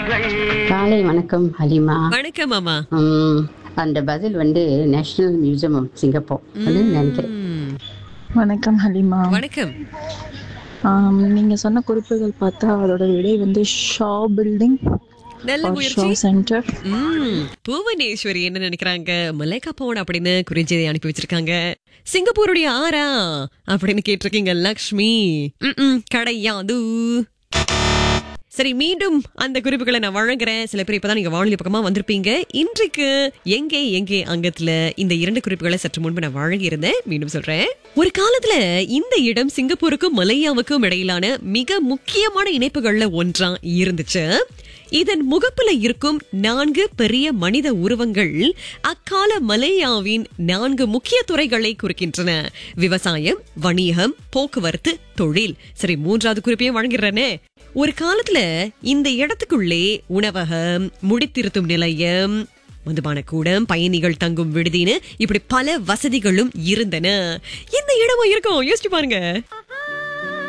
கண்கள் காலை வணக்கம் ஹலிமா வணக்கம் மாமா உம், அந்த பதில் வந்து நேஷனல் மியூசியம் ஆஃப் சிங்கப்பூர் நினைக்கிறேன் ம், வணக்கம் ஹலிமா வணக்கம் ஆம், நீங்க சொன்ன குறிப்புகள் பார்த்தா அதோட விடை வந்து ஷா பில்டிங் நல்ல ஷா முயற்சி சென்டர் ம், புவனேஸ்வரி என்ன நினைக்கிறாங்க மலைக்கா போன் அப்படின்னு குறிஞ்சதை அனுப்பி வச்சிருக்காங்க சிங்கப்பூருடைய ஆறா அப்படின்னு கேட்டிருக்கீங்க லக்ஷ்மி ம்ம், கிடையாது சரி மீண்டும் அந்த குறிப்புகளை நான் வழங்குறேன் சில பேர் இப்பதான் நீங்க வானொலி பக்கமா வந்திருப்பீங்க இன்றைக்கு எங்கே எங்கே அங்கத்துல இந்த இரண்டு குறிப்புகளை சற்று முன்பு நான் வழங்கி இருந்தேன் மீண்டும் சொல்றேன் ஒரு காலத்துல இந்த இடம் சிங்கப்பூருக்கும் மலேயாவுக்கும் இடையிலான மிக முக்கியமான இணைப்புகள்ல ஒன்றா இருந்துச்சு இதன் முகப்புல இருக்கும் நான்கு பெரிய மனித உருவங்கள் அக்கால மலேயாவின் நான்கு முக்கிய துறைகளை குறிக்கின்றன விவசாயம் வணிகம் போக்குவரத்து தொழில் சரி மூன்றாவது குறிப்பையும் வழங்கிடுறேனே ஒரு காலத்துல இந்த இடத்துக்குள்ளே உணவகம் முடித்திருத்தும் நிலையம் மதுபான கூடம் பயணிகள் தங்கும் விடுதின்னு இப்படி பல வசதிகளும் இருந்தன இந்த இடமா இருக்கும் யோசிச்சு பாருங்க